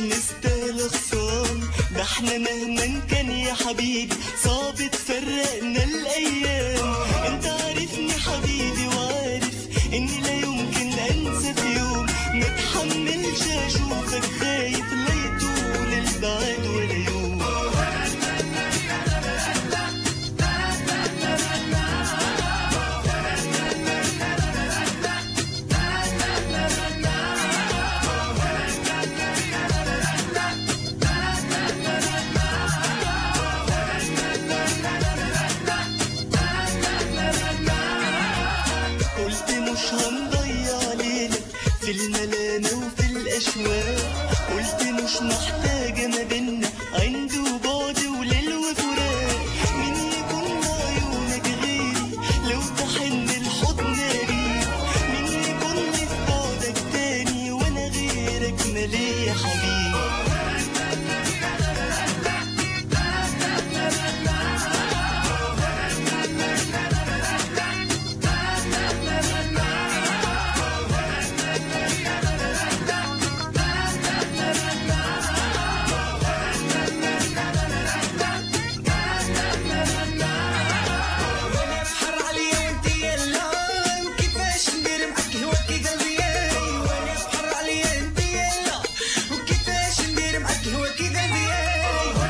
نستاهل خصام ده احنا مهما كان يا حبيبي صعب تفرقنا الايام انت عارفني حبيبي وعارف اني لا يمكن انسى في يوم ما اتحملش اشوفك خايف لا يطول البعد ولا يوم قلت مش هنضيع ليلة في الملامة وفي الأشواق قلت مش محتاجة ما بينا عند وبعد وليل وفراق مين يكون عيونك غيري لو تحن الحضن قريب مين يكون لي في بعدك تاني وانا غيرك مالي يا حبيبي حر عليا وانت يلا وكيفاش ندير معاك هواكي قلبي ياي وانا بحر عليا انت يلا وكيفاش ندير معاك هواكي قلبي ياي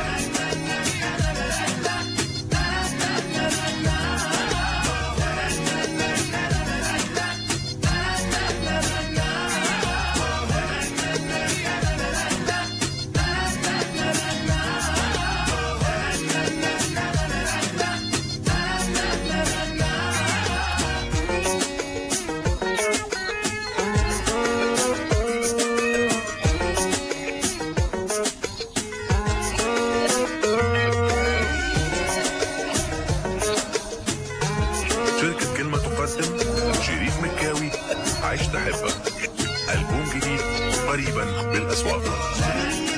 شركة كلمة تقدم شريف مكاوي عشت أحبك ألبوم جديد قريبا بالأسواق مين